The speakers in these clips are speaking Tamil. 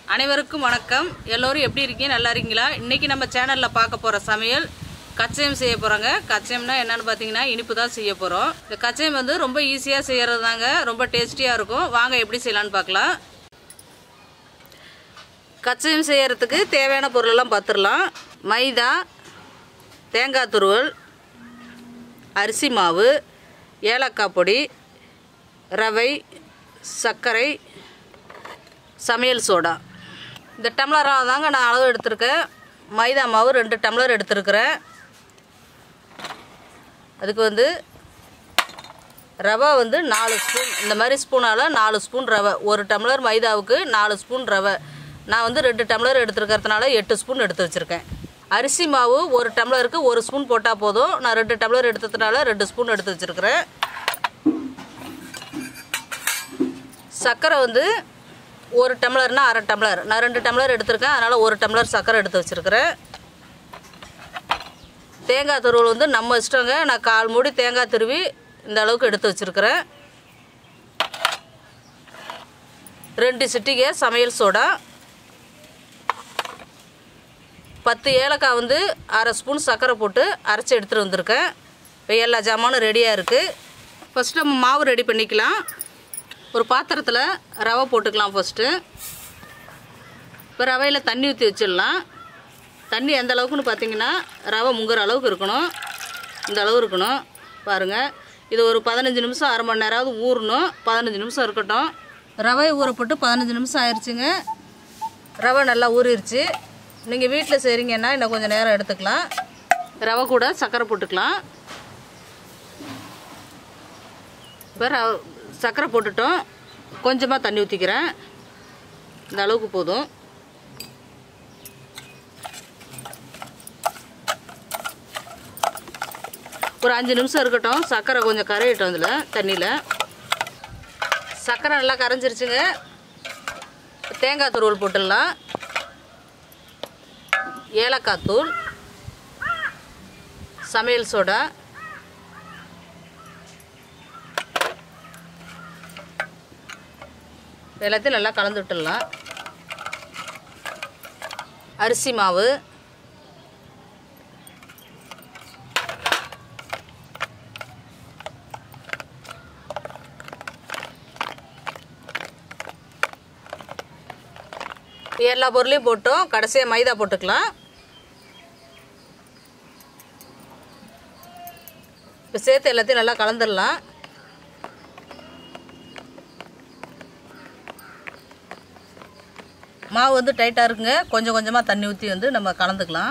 அனைவருக்கும் வணக்கம் எல்லோரும் எப்படி இருக்கீங்க நல்லா இருக்கீங்களா இன்றைக்கி நம்ம சேனலில் பார்க்க போகிற சமையல் கச்சயம் செய்ய போகிறோங்க கச்சயம்னா என்னென்னு பார்த்தீங்கன்னா இனிப்பு தான் செய்ய போகிறோம் இந்த கச்சயம் வந்து ரொம்ப ஈஸியாக செய்கிறது தாங்க ரொம்ப டேஸ்டியாக இருக்கும் வாங்க எப்படி செய்யலான்னு பார்க்கலாம் கச்சயம் செய்யறதுக்கு தேவையான பொருளெல்லாம் பார்த்துடலாம் மைதா தேங்காய் துருவல் அரிசி மாவு ஏலக்காய் பொடி ரவை சர்க்கரை சமையல் சோடா இந்த டம்ளராக தாங்க நான் அளவு எடுத்திருக்கேன் மைதா மாவு ரெண்டு டம்ளர் எடுத்திருக்கிறேன் அதுக்கு வந்து ரவை வந்து நாலு ஸ்பூன் இந்த மாதிரி ஸ்பூனால் நாலு ஸ்பூன் ரவை ஒரு டம்ளர் மைதாவுக்கு நாலு ஸ்பூன் ரவை நான் வந்து ரெண்டு டம்ளர் எடுத்துருக்கிறதுனால எட்டு ஸ்பூன் எடுத்து வச்சுருக்கேன் அரிசி மாவு ஒரு டம்ளருக்கு ஒரு ஸ்பூன் போட்டால் போதும் நான் ரெண்டு டம்ளர் எடுத்ததுனால ரெண்டு ஸ்பூன் எடுத்து வச்சுருக்கிறேன் சர்க்கரை வந்து ஒரு டம்ளர்னா அரை டம்ளர் நான் ரெண்டு டம்ளர் எடுத்திருக்கேன் அதனால் ஒரு டம்ளர் சர்க்கரை எடுத்து வச்சுருக்கிறேன் தேங்காய் துருவல் வந்து நம்ம இஷ்டங்க நான் கால் மூடி தேங்காய் துருவி இந்த அளவுக்கு எடுத்து வச்சுருக்கிறேன் ரெண்டு சிட்டிகை சமையல் சோடா பத்து ஏலக்காய் வந்து அரை ஸ்பூன் சர்க்கரை போட்டு அரைச்சி எடுத்துகிட்டு வந்திருக்கேன் இப்போ எல்லா ஜாமானும் ரெடியாக இருக்குது ஃபஸ்ட்டு நம்ம மாவு ரெடி பண்ணிக்கலாம் ஒரு பாத்திரத்தில் ரவை போட்டுக்கலாம் ஃபஸ்ட்டு இப்போ ரவையில் தண்ணி ஊற்றி வச்சிடலாம் தண்ணி எந்த அளவுக்குன்னு பார்த்தீங்கன்னா ரவை முங்குற அளவுக்கு இருக்கணும் இந்த அளவு இருக்கணும் பாருங்கள் இது ஒரு பதினஞ்சு நிமிஷம் அரை மணி நேரமாவது ஊறணும் பதினஞ்சு நிமிஷம் இருக்கட்டும் ரவை ஊறப்பட்டு பதினஞ்சு நிமிஷம் ஆயிடுச்சுங்க ரவை நல்லா ஊறிடுச்சு நீங்கள் வீட்டில் செய்கிறீங்கன்னா இன்னும் கொஞ்சம் நேரம் எடுத்துக்கலாம் ரவை கூட சர்க்கரை போட்டுக்கலாம் இப்போ ரவ சர்க்கரை போட்டுட்டோம் கொஞ்சமாக தண்ணி ஊற்றிக்கிறேன் இந்த அளவுக்கு போதும் ஒரு அஞ்சு நிமிஷம் இருக்கட்டும் சர்க்கரை கொஞ்சம் கரையிட்டோம் இதில் தண்ணியில் சர்க்கரை நல்லா கரைஞ்சிருச்சுங்க தேங்காய் துருவல் போட்டுடலாம் ஏலக்காய் தூள் சமையல் சோடா எல்லாத்தையும் நல்லா கலந்து விட்டுடலாம் அரிசி மாவு எல்லா பொருளையும் போட்டோம் கடைசியாக மைதா போட்டுக்கலாம் இப்போ சேர்த்து எல்லாத்தையும் நல்லா கலந்துடலாம் மாவு வந்து டைட்டாக இருக்குங்க கொஞ்சம் கொஞ்சமாக தண்ணி ஊற்றி வந்து நம்ம கலந்துக்கலாம்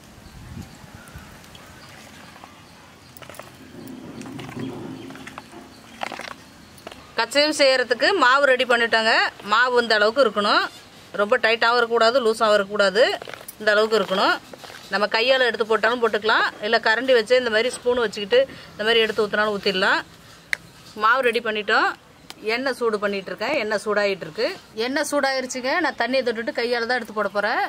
கச்சையும் செய்கிறதுக்கு மாவு ரெடி பண்ணிட்டோங்க மாவு இந்த அளவுக்கு இருக்கணும் ரொம்ப டைட்டாகவும் இருக்கக்கூடாது லூஸாகவும் இருக்கக்கூடாது இந்த அளவுக்கு இருக்கணும் நம்ம கையால் எடுத்து போட்டாலும் போட்டுக்கலாம் இல்லை கரண்டி வச்சு இந்த மாதிரி ஸ்பூன் வச்சுக்கிட்டு இந்த மாதிரி எடுத்து ஊற்றினாலும் ஊற்றிடலாம் மாவு ரெடி பண்ணிட்டோம் எண்ணெய் சூடு பண்ணிகிட்டு இருக்கேன் எண்ணெய் சூடாகிட்டு இருக்கு எண்ணெய் சூடாயிருச்சுங்க நான் தண்ணியை தொட்டுட்டு கையால் தான் எடுத்து போட போகிறேன்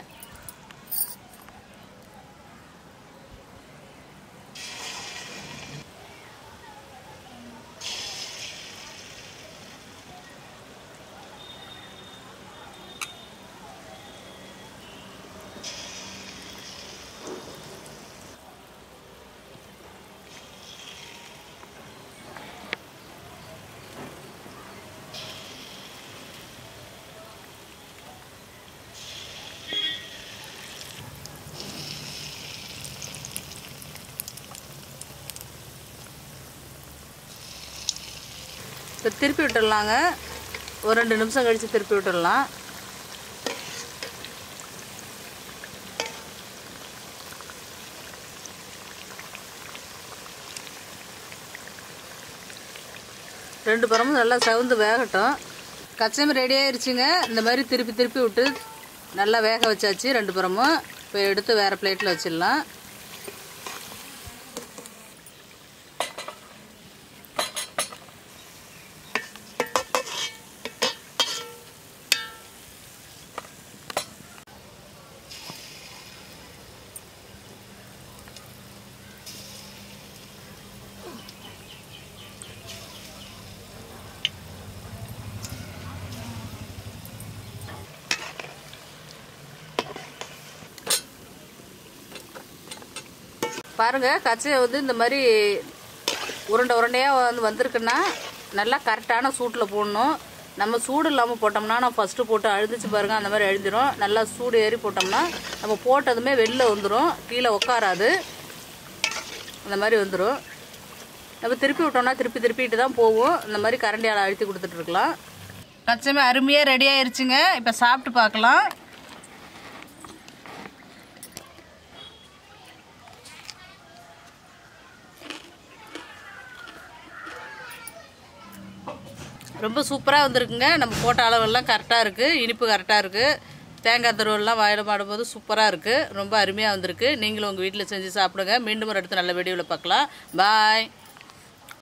இப்போ திருப்பி விட்டுடலாங்க ஒரு ரெண்டு நிமிஷம் கழித்து திருப்பி விட்டுடலாம் ரெண்டு புறமும் நல்லா சவுந்து வேகட்டும் கச்சம் ரெடி ஆயிருச்சுங்க இந்த மாதிரி திருப்பி திருப்பி விட்டு நல்லா வேக வச்சாச்சு ரெண்டு புறமும் இப்போ எடுத்து வேறு பிளேட்டில் வச்சிடலாம் பாருங்கள் கச்சையை வந்து இந்த மாதிரி உருண்டை உருண்டையாக வந்து வந்திருக்குன்னா நல்லா கரெக்டான சூட்டில் போடணும் நம்ம சூடு இல்லாமல் போட்டோம்னா நான் ஃபஸ்ட்டு போட்டு அழுதுச்சு பாருங்கள் அந்த மாதிரி அழுந்திரும் நல்லா சூடு ஏறி போட்டோம்னா நம்ம போட்டதுமே வெளில வந்துடும் கீழே உட்காராது அந்த மாதிரி வந்துடும் நம்ம திருப்பி விட்டோம்னா திருப்பி திருப்பிட்டு தான் போகும் இந்த மாதிரி கரண்டியால் அழுத்தி கொடுத்துட்ருக்கலாம் கச்சமே அருமையாக ரெடி ஆயிருச்சுங்க இப்போ சாப்பிட்டு பார்க்கலாம் ரொம்ப சூப்பராக வந்திருக்குங்க நம்ம போட்ட அளவெல்லாம் கரெக்டாக இருக்குது இனிப்பு கரெக்டாக இருக்குது தேங்காய் தருவெல்லாம் வாயில் பாடும்போது சூப்பராக இருக்குது ரொம்ப அருமையாக வந்திருக்கு நீங்களும் உங்கள் வீட்டில் செஞ்சு சாப்பிடுங்க மீண்டும் ஒரு இடத்து நல்ல வீடியோவில் பார்க்கலாம் பாய்